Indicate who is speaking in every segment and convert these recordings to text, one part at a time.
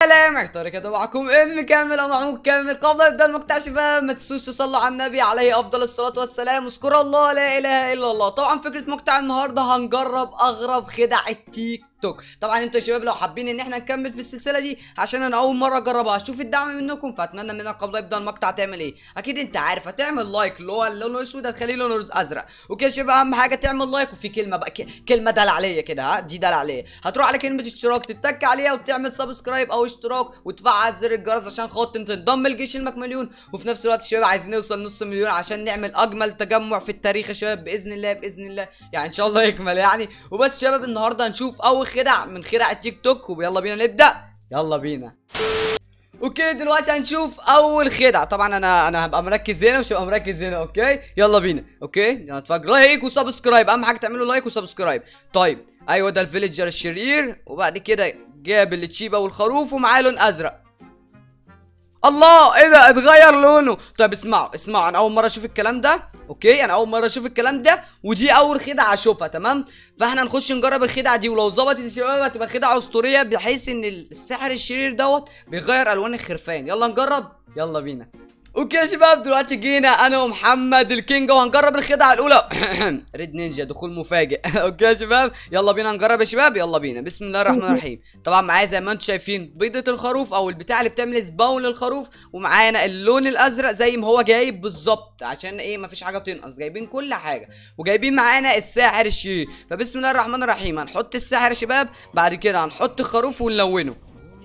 Speaker 1: سلام عليكم كده معكم ام كامل او محمود كامل قبل يبدا المقطع شباب ما تنسوش تصلوا على النبي عليه افضل الصلاه والسلام واذكروا الله لا اله الا الله طبعا فكره مقطع النهارده هنجرب اغرب خدع التيك توك طبعا انتوا يا شباب لو حابين ان احنا نكمل في السلسله دي عشان انا اول مره اجربها اشوف الدعم منكم فاتمنى منك قبل يبدا المقطع تعمل ايه اكيد انت عارف هتعمل لايك اللي هو لونه اسود هتخليه لونه ازرق وكده يا شباب اهم حاجه تعمل لايك وفي كلمه بقى ك- كلمه دال عليا كده ها دي دال عليا هتروح على كلمه اشتراك تتك عليها وتعمل سبسكرايب او اشتراك وتفعل زر الجرس عشان خاطر تنضم لجيش المكمليون وفي نفس الوقت يا شباب عايزين نوصل نص مليون عشان نعمل اجمل تجمع في التاريخ يا شباب باذن الله باذن الله يعني ان شاء الله يكمل يعني وبس يا شباب النهارده هنشوف اول خدع من خدع التيك توك ويلا بينا نبدا يلا بينا اوكي دلوقتي هنشوف اول خدعه طبعا انا انا هبقى مركز هنا مش هبقى مركز هنا اوكي يلا بينا اوكي يلا نتفرج لايك وسبسكرايب اهم حاجه تعملوا لايك وسبسكرايب طيب ايوه ده الفيليجر الشرير وبعد كده جاب التشيبا والخروف ومعاه لون ازرق الله ايه ده اتغير لونه طيب اسمعوا اسمعوا انا اول مره اشوف الكلام ده اوكي انا اول مره اشوف الكلام ده ودي اول خدعه اشوفها تمام فاحنا نخش نجرب الخدعه دي ولو ظبطت يا شباب هتبقى خدعه اسطوريه بحيث ان السحر الشرير دوت بيغير الوان الخرفان يلا نجرب يلا بينا اوكي يا شباب دلوقتي جينا انا ومحمد الكينج وهنجرب الخدعه الاولى ريد نينجا دخول مفاجئ اوكي يا شباب يلا بينا نجرب يا شباب يلا بينا بسم الله الرحمن الرحيم طبعا معايا زي ما انتم شايفين بيضه الخروف او البتاع اللي بتعمل سباون للخروف ومعانا اللون الازرق زي ما هو جايب بالظبط عشان ايه مفيش حاجه تنقص جايبين كل حاجه وجايبين معانا الساحر الشرير فبسم الله الرحمن الرحيم هنحط الساحر يا شباب بعد كده هنحط الخروف ونلونه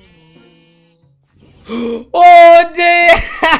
Speaker 1: اوه دي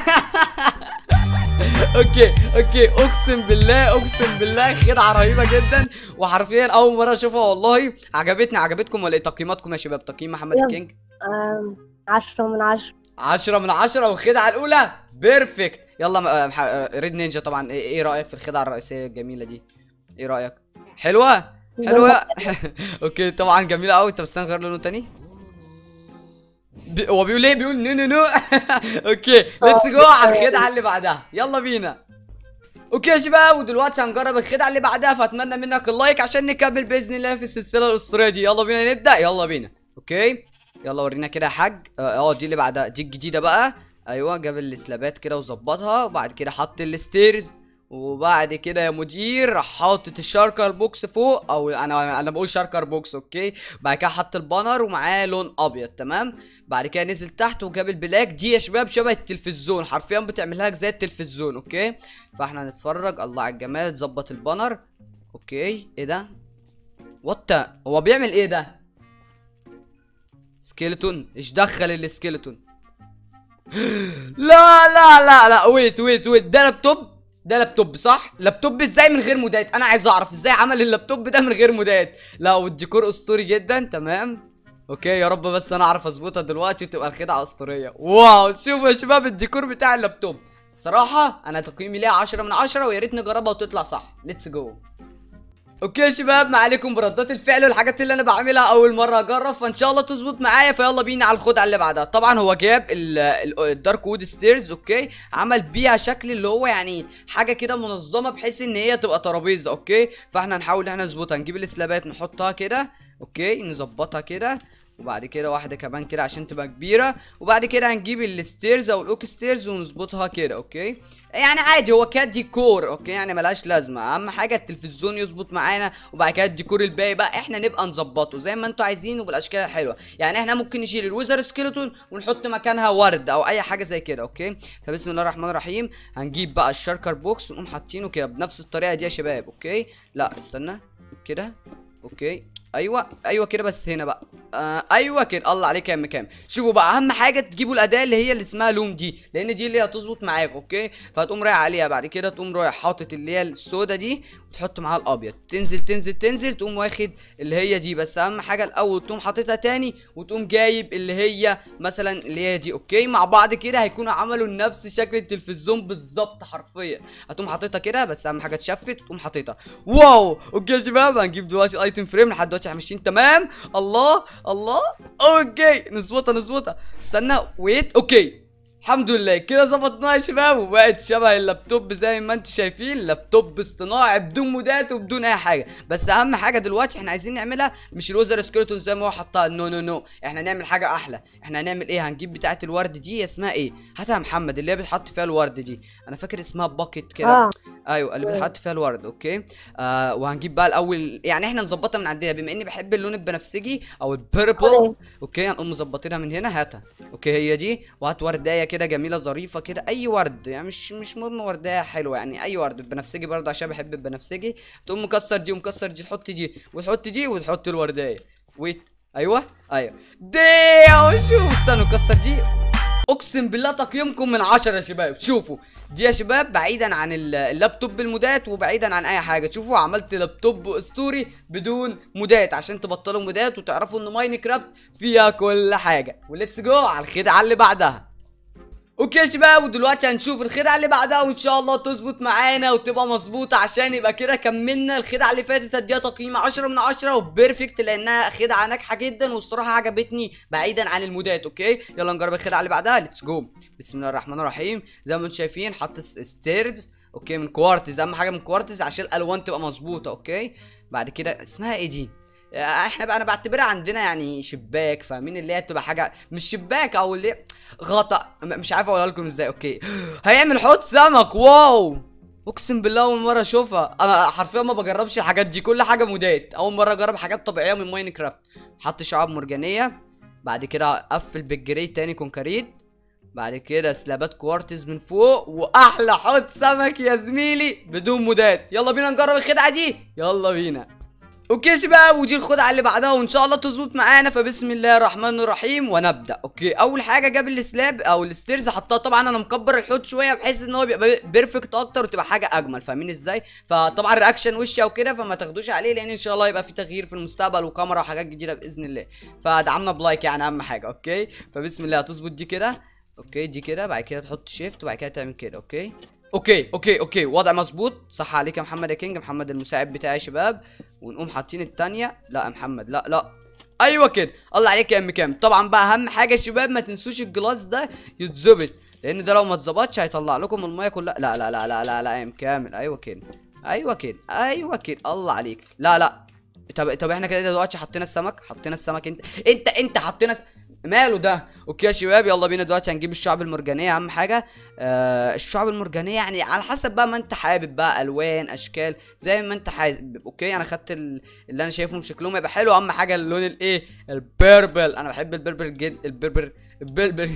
Speaker 1: اوكي اوكي اقسم بالله اقسم بالله خدعه رهيبه جدا وحرفيا اول مره اشوفها والله عجبتني عجبتكم ولا ايه تقييماتكم يا شباب تقييم محمد
Speaker 2: يلا.
Speaker 1: الكينج
Speaker 2: آم، عشرة من عشرة
Speaker 1: عشرة من عشرة والخدعة الأولى بيرفكت يلا م- آه، مح- آه، ريد نينجا طبعا إيه إيه رأيك في الخدعة الرئيسية الجميلة دي؟ إيه رأيك؟ حلوة؟ حلوة؟ أوكي طبعا جميلة أوي طب استنى غير لونه تاني بي- هو بيقول إيه؟ بيقول نو نو نو أوكي ليتس جو على الخدعة اللي بعدها يلا بينا اوكي يا شباب ودلوقتي هنجرب الخدعه اللي بعدها فاتمنى منك اللايك عشان نكمل باذن الله في السلسله الاسطوريه دي يلا بينا نبدا يلا بينا اوكي يلا ورينا كده يا حاج اه آه، دي اللي بعدها دي الجديده بقى ايوه جاب السلابات كده وظبطها وبعد كده حط الستيرز وبعد كده يا مدير راح حاطط الشاركر بوكس فوق او انا انا بقول شاركر بوكس اوكي بعد كده حط البانر ومعاه لون ابيض تمام بعد كده نزل تحت وجاب البلاك دي يا شباب شبه التلفزيون حرفيا بتعملها زي التلفزيون اوكي فاحنا هنتفرج الله على الجمال تظبط البانر اوكي ايه ده وات هو بيعمل ايه ده سكيلتون ايش دخل السكيلتون لا لا لا لا ويت ويت ويت ده لابتوب ده لابتوب صح لابتوب ازاي من غير مودات انا عايز اعرف ازاي عمل اللابتوب ده من غير مودات لا والديكور اسطوري جدا تمام اوكي يا رب بس انا اعرف اظبطها دلوقتي وتبقى الخدعه اسطوريه واو شوفوا يا شباب الديكور بتاع اللابتوب صراحه انا تقييمي ليها 10 من 10 ويا ريت نجربها وتطلع صح ليتس جو اوكي يا شباب ما عليكم بردات الفعل والحاجات اللي انا بعملها اول مره اجرب فان شاء الله تظبط معايا فيلا بينا على الخدعه اللي بعدها طبعا هو جاب ال- ال- الدارك وود ستيرز اوكي عمل بيها شكل اللي هو يعني حاجه كده منظمه بحيث ان هي تبقى ترابيزه اوكي فاحنا نحاول ان احنا نظبطها نجيب السلابات نحطها كده اوكي نظبطها كده وبعد كده واحده كمان كده عشان تبقى كبيره وبعد كده هنجيب الستيرز او الاوك ستيرز ونظبطها كده اوكي يعني عادي هو كات ديكور اوكي يعني ملهاش لازمه اهم حاجه التلفزيون يظبط معانا وبعد كده الديكور الباقي بقى احنا نبقى نظبطه زي ما انتوا عايزين وبالاشكال الحلوه يعني احنا ممكن نشيل الويزر سكيلتون ونحط مكانها ورد او اي حاجه زي كده اوكي فبسم الله الرحمن الرحيم هنجيب بقى الشاركر بوكس ونقوم حاطينه كده بنفس الطريقه دي يا شباب اوكي لا استنى كده اوكي ايوه ايوه كده بس هنا بقى آه ايوه كده الله عليك يا ام كام شوفوا بقى اهم حاجه تجيبوا الاداه اللي هي اللي اسمها لوم دي لان دي اللي هتظبط معاك اوكي فهتقوم رايح عليها بعد كده تقوم رايح حاطط اللي هي السودا دي وتحط معاها الابيض تنزل تنزل تنزل تقوم واخد اللي هي دي بس اهم حاجه الاول تقوم حاططها تاني وتقوم جايب اللي هي مثلا اللي هي دي اوكي مع بعض كده هيكونوا عملوا نفس شكل التلفزيون بالظبط حرفيا هتقوم حاططها كده بس اهم حاجه تشفت وتقوم حاططها واو اوكي يا شباب هنجيب دلوقتي الايتم فريم لحد دلوقتي احنا ماشيين تمام الله الله اوكي نظبطها نظبطها استنى ويت اوكي الحمد لله كده ظبطناها يا شباب وبقت شبه اللابتوب زي ما انتم شايفين لابتوب اصطناعي بدون مودات وبدون اي حاجه بس اهم حاجه دلوقتي احنا عايزين نعملها مش الوزر سكيلتون زي ما هو حطها نو نو نو احنا نعمل حاجه احلى احنا هنعمل ايه هنجيب بتاعه الورد دي اسمها ايه هاتها يا محمد اللي هي بتحط فيها الورد دي انا فاكر اسمها باكيت كده
Speaker 2: اه
Speaker 1: ايوه اللي بيتحط فيها الورد اوكي آه وهنجيب بقى الاول يعني احنا نظبطها من عندنا بما اني بحب اللون البنفسجي او البيربل
Speaker 2: تمام.
Speaker 1: اوكي هنقوم مظبطينها من هنا هاتها اوكي هي دي وهات وردايه كده جميله ظريفه كده اي ورد يعني مش مش مهم وردايه حلوه يعني اي ورد بنفسجي برضه عشان بحب البنفسجي تقوم مكسر دي ومكسر دي تحط دي وتحط دي وتحط الوردايه ويت ايوه ايوه دي شوف استنوا كسر دي اقسم بالله تقييمكم من عشرة يا شباب شوفوا دي يا شباب بعيدا عن ال- اللابتوب المودات وبعيدا عن اي حاجه شوفوا عملت لابتوب اسطوري بدون مودات عشان تبطلوا مودات وتعرفوا ان ماينكرافت فيها كل حاجه وليتس جو على الخدعه اللي بعدها اوكي يا شباب ودلوقتي هنشوف الخدعه اللي بعدها وان شاء الله تظبط معانا وتبقى مظبوطه عشان يبقى كده كملنا الخدعه اللي فاتت اديها تقييم 10 من 10 وبيرفكت لانها خدعه ناجحه جدا والصراحه عجبتني بعيدا عن المودات اوكي يلا نجرب الخدعه اللي بعدها ليتس جو بسم الله الرحمن الرحيم زي ما انتم شايفين حط ستيرز اوكي من كوارتز اهم حاجه من كوارتز عشان الالوان تبقى مظبوطه اوكي بعد كده اسمها ايه دي آه، احنا بقى انا بعتبرها عندنا يعني شباك فاهمين اللي هي تبقى حاجه مش شباك او اللي غطا م- مش عارف اقولها لكم ازاي اوكي هيعمل حوض سمك واو اقسم بالله اول مره اشوفها انا حرفيا ما بجربش الحاجات دي كل حاجه مودات اول مره اجرب حاجات طبيعيه من ماينكرافت حط شعاب مرجانيه بعد كده قفل بالجري تاني كونكريت بعد كده سلابات كوارتز من فوق واحلى حوض سمك يا زميلي بدون مودات يلا بينا نجرب الخدعه دي يلا بينا اوكي يا شباب ودي الخدعه اللي بعدها وان شاء الله تظبط معانا فبسم الله الرحمن الرحيم ونبدا اوكي اول حاجه جاب السلاب او الستيرز حطها طبعا انا مكبر الحوض شويه بحيث ان هو بيبقى بيرفكت اكتر وتبقى حاجه اجمل فاهمين ازاي فطبعا رياكشن وشي او كده فما تاخدوش عليه لان ان شاء الله يبقى في تغيير في المستقبل وكاميرا وحاجات جديده باذن الله فدعمنا بلايك يعني اهم حاجه اوكي فبسم الله هتظبط دي كده اوكي دي كده بعد كده تحط شيفت وبعد كده تعمل كده اوكي اوكي اوكي اوكي وضع مظبوط صح عليك يا محمد يا كينج محمد المساعد بتاعي يا شباب ونقوم حاطين التانية لا يا محمد لا لا ايوه كده الله عليك يا ام كام طبعا بقى اهم حاجه يا شباب ما تنسوش الجلاس ده يتظبط لان ده لو ما اتظبطش هيطلع لكم الميه كلها لا لا لا لا لا لا يا ام كامل ايوه كده ايوه كده ايوه كده الله عليك لا لا طب طب احنا كده دلوقتي حطينا السمك حطينا السمك انت انت انت حطينا س... ماله ده اوكي يا شباب يلا بينا دلوقتي هنجيب الشعب المرجانيه اهم حاجه آه الشعب المرجانيه يعني على حسب بقى ما انت حابب بقى الوان اشكال زي ما انت عايز اوكي انا خدت ال... اللي انا شايفهم شكلهم يبقى حلو اهم حاجه اللون الايه البيربل انا بحب البيربل جد البيربل البيربل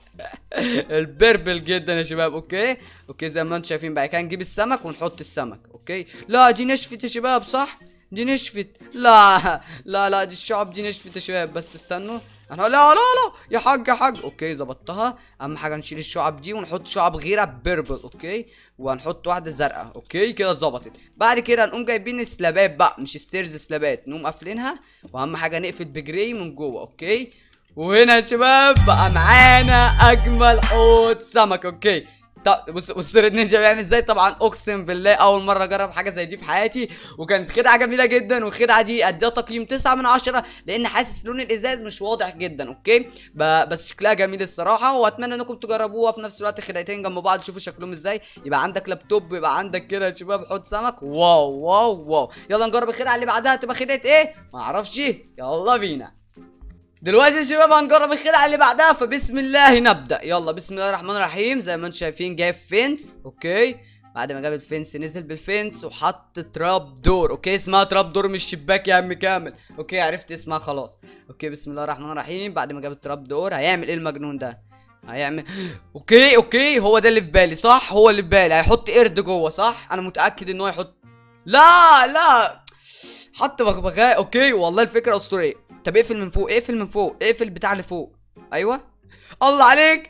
Speaker 1: البربل جدا يا شباب اوكي اوكي زي ما انتم شايفين بقى كده نجيب السمك ونحط السمك اوكي لا دي نشفت يا شباب صح دي نشفت لا لا لا دي الشعب دي نشفت يا شباب بس استنوا انا لا لا لا يا حاج يا حاج اوكي ظبطتها اهم حاجه نشيل الشعب دي ونحط شعب غيرها بيربل اوكي وهنحط واحده زرقاء اوكي كده ظبطت بعد كده نقوم جايبين السلابات بقى مش ستيرز سلابات نقوم قافلينها واهم حاجه نقفل بجري من جوه اوكي وهنا يا شباب بقى معانا اجمل حوض سمك اوكي طب بص بص ريد نينجا بيعمل ازاي طبعا اقسم بالله اول مره اجرب حاجه زي دي في حياتي وكانت خدعه جميله جدا والخدعه دي اديها تقييم 9 من 10 لان حاسس لون الازاز مش واضح جدا اوكي ب- بس شكلها جميل الصراحه واتمنى انكم تجربوها في نفس الوقت خدعتين جنب بعض تشوفوا شكلهم ازاي يبقى عندك لابتوب يبقى عندك كده يا شباب حوض سمك واو واو واو يلا نجرب الخدعه اللي بعدها تبقى خدعه ايه ما اعرفش يلا بينا دلوقتي يا شباب هنجرب الخدعه اللي بعدها فبسم الله نبدا يلا بسم الله الرحمن الرحيم زي ما انتم شايفين جايب فينس اوكي بعد ما جاب الفينس نزل بالفينس وحط تراب دور اوكي اسمها تراب دور مش شباك يا عم كامل اوكي عرفت اسمها خلاص اوكي بسم الله الرحمن الرحيم بعد ما جاب التراب دور هيعمل ايه المجنون ده هيعمل اوكي اوكي هو ده اللي في بالي صح هو اللي في بالي هيحط قرد جوه صح انا متاكد ان هو يحط لا لا حط بغبغاء اوكي والله الفكره اسطوريه طب اقفل من فوق اقفل من فوق اقفل البتاع اللي فوق ايوه الله عليك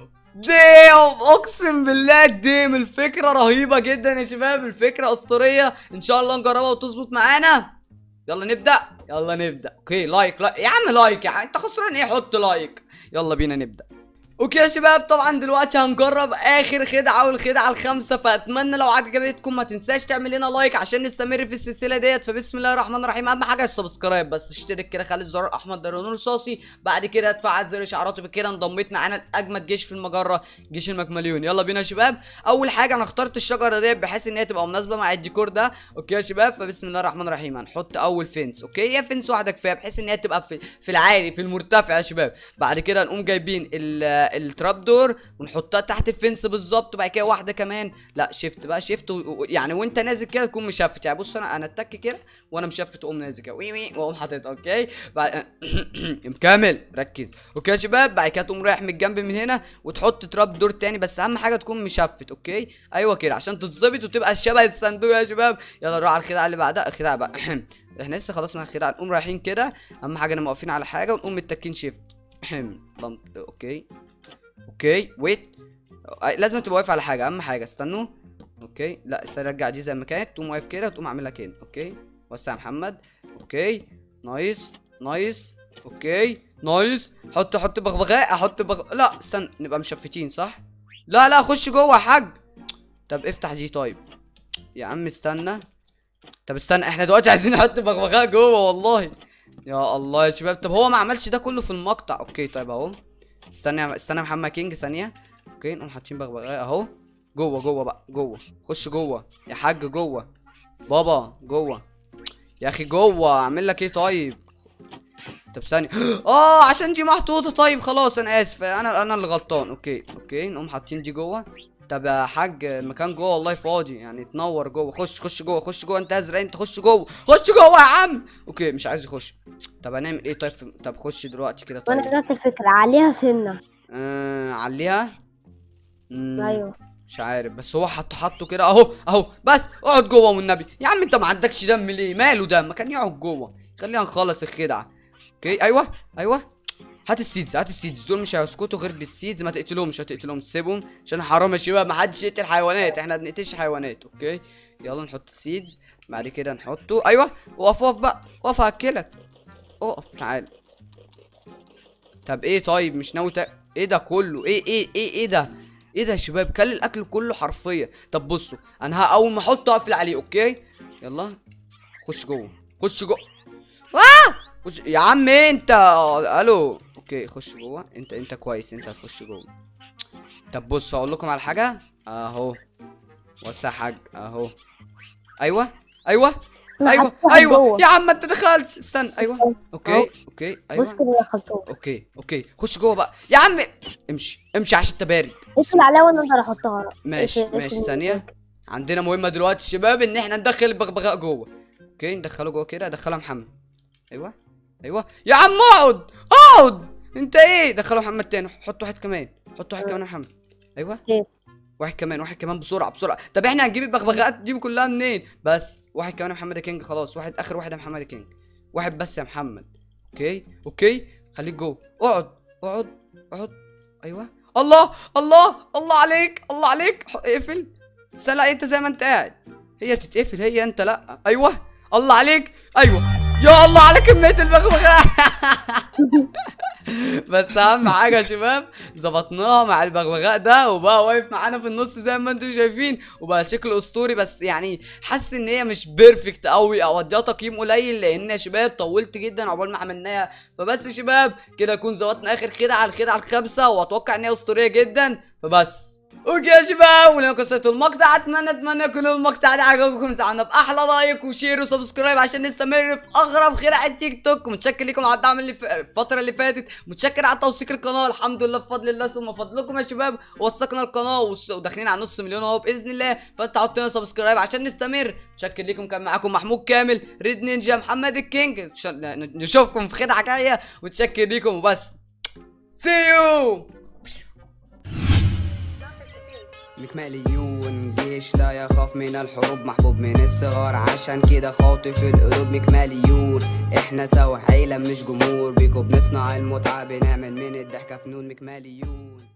Speaker 1: ديم اقسم بالله ديم الفكره رهيبه جدا يا شباب الفكره اسطوريه ان شاء الله نجربها وتظبط معانا يلا نبدا يلا نبدا اوكي لايك لا يا عم لايك يا عم انت خسران ايه حط لايك يلا بينا نبدا اوكي يا شباب طبعا دلوقتي هنجرب اخر خدعه والخدعه الخامسه فاتمنى لو عجبتكم ما تنساش تعمل لنا لايك عشان نستمر في السلسله ديت فبسم الله الرحمن الرحيم اهم حاجه السبسكرايب بس اشترك كده خلي الزرار الاحمر ده لونه رصاصي بعد كده تفعل زر اشعاراته بكده انضميت معانا اجمد جيش في المجره جيش المكمليون يلا بينا يا شباب اول حاجه انا اخترت الشجره ديت بحيث ان هي تبقى مناسبه مع الديكور ده اوكي يا شباب فبسم الله الرحمن الرحيم هنحط اول فينس اوكي هي فينس واحده كفايه بحيث ان هي تبقى في في العالي في المرتفع يا شباب بعد كده نقوم جايبين التراب دور ونحطها تحت الفنس بالظبط وبعد كده واحده كمان لا شيفت بقى شيفت و... و- يعني وانت نازل كده تكون مشفت يعني بص انا انا اتك كده وانا مشفت اقوم نازل كده وي وي واقوم حاططها اوكي بعد مكمل ركز اوكي يا شباب بعد كده تقوم رايح من الجنب من هنا وتحط تراب دور تاني بس اهم حاجه تكون مشفت اوكي ايوه كده عشان تتظبط وتبقى شبه الصندوق يا شباب يلا نروح على الخدعه اللي بعدها الخدعه بقى احنا لسه خلصنا الخدعه نقوم رايحين كده اهم حاجه نبقى واقفين على حاجه ونقوم متكين شيفت اوكي اوكي ويت لازم تبقى واقف على حاجه اهم حاجه استنوا اوكي لا استنى رجع دي زي ما كانت تقوم واقف كده وتقوم عاملها كده اوكي وسع يا محمد اوكي نايس نايس اوكي نايس حط حط بغبغاء احط بغ... لا استنى نبقى مشفتين صح لا لا خش جوه يا حاج طب افتح دي طيب يا عم استنى طب استنى احنا دلوقتي عايزين نحط بغبغاء جوه والله يا الله يا شباب طب هو ما عملش ده كله في المقطع اوكي طيب اهو استنى يا- استنى يا محمد كينج ثانيه اوكي نقوم حاطين بغبغاء اهو جوه جوه بقى جوه خش جوه يا حاج جوه بابا جوه يا اخي جوه اعمل لك ايه طيب طب ثانيه اه عشان دي محطوطه طيب خلاص انا اسف انا انا اللي غلطان اوكي اوكي نقوم حاطين دي جوه طب يا حاج المكان جوه والله فاضي يعني تنور جوه خش خش جوه خش جوه انت ازرق انت خش جوه خش جوه يا عم اوكي مش عايز يخش طب هنعمل ايه طيب في... طب خش دلوقتي كده طيب
Speaker 2: وانا جات الفكرة عليها سنة
Speaker 1: آه عليها مم،
Speaker 2: ايوه
Speaker 1: مش عارف بس هو حط حطه كده اهو اهو بس اقعد جوه والنبي يا عم انت ما عندكش دم ليه ماله دم ما كان يقعد جوه خلينا نخلص الخدعه اوكي ايوه ايوه هات السيدز هات السيدز دول مش هيسكتوا غير بالسيدز ما تقتلهمش ما تقتلهمش سيبهم عشان حرام يا شباب ما حدش يقتل حيوانات احنا ما بنقتلش حيوانات اوكي يلا نحط السيدز بعد كده نحطه ايوه اقف اقف بقى اقف هاكلك اقف تعال طب ايه طيب مش ناوي تا... ايه ده كله ايه ايه ايه ايه ده ايه ده يا شباب كل الاكل كله حرفيا طب بصوا انا ه- اول ما احطه اقفل عليه اوكي يلا خش جوه خش جوه آه! خش يا عم انت الو اوكي خش جوه انت انت كويس انت هتخش جوه طب بص اقول لكم على حاجه اهو وسع حاج اهو ايوه ايوه
Speaker 2: أنا
Speaker 1: ايوه
Speaker 2: حطيتها
Speaker 1: ايوه
Speaker 2: جوه.
Speaker 1: يا عم انت دخلت استنى ايوه اوكي
Speaker 2: أهو.
Speaker 1: اوكي
Speaker 2: بص
Speaker 1: ايوه
Speaker 2: كده يا خلطوم
Speaker 1: اوكي اوكي خش جوه بقى يا عم امشي امشي عشان انت بارد
Speaker 2: اقفل عليها وانا اقدر احطها
Speaker 1: ماشي
Speaker 2: اقفل-
Speaker 1: ماشي
Speaker 2: اقفل-
Speaker 1: ثانية عندنا مهمة دلوقتي الشباب ان احنا ندخل البغبغاء جوه اوكي ندخله جوه كده ادخله محمد ايوه ايوه يا عم اقعد اقعد انت ايه دخله محمد تاني حط واحد كمان حط واحد كمان يا محمد ايوه
Speaker 2: إيه؟
Speaker 1: واحد كمان واحد كمان بسرعة بسرعة طب احنا هنجيب البغبغاءات دي كلها منين بس واحد كمان يا محمد يا كينج خلاص واحد اخر واحد يا محمد يا كينج واحد بس يا محمد اوكي اوكي خليك جوه اقعد اقعد اقعد ايوه الله الله الله عليك الله عليك ح- اقفل بس لا انت زي ما انت قاعد هي تتقفل هي انت لا ايوه الله عليك ايوه يا الله على كمية البغبغاء بس اهم حاجه يا شباب ظبطناها مع البغبغاء ده وبقى واقف معانا في النص زي ما انتم شايفين وبقى شكله اسطوري بس يعني حاسس ان هي مش بيرفكت قوي او اديها تقييم قليل لان يا شباب طولت جدا عقبال ما عملناها فبس يا شباب كده نكون ظبطنا اخر خدعه الخدعه الخامسه واتوقع ان هي اسطوريه جدا فبس اوكي يا شباب ولو قصيتوا المقطع اتمنى اتمنى يكون المقطع ده عجبكم ساعدنا باحلى لايك وشير وسبسكرايب عشان نستمر في اغرب خدع التيك توك متشكر لكم على الدعم اللي ف... الفتره اللي فاتت متشكر على توثيق القناه الحمد لله بفضل الله ثم فضلكم يا شباب وثقنا القناه وس- وداخلين على نص مليون اهو باذن الله فانت حط لنا سبسكرايب عشان نستمر متشكر لكم كان معاكم محمود كامل ريد نينجا محمد الكينج ش- نشوفكم في خدعه جايه متشكر لكم وبس سي يو
Speaker 3: مكماليون جيش لا يخاف من الحروب محبوب من الصغار عشان كده خاطف القلوب مكماليون احنا سوا عيلة مش جمهور بيكو بنصنع المتعة بنعمل من الضحكة فنون مكماليون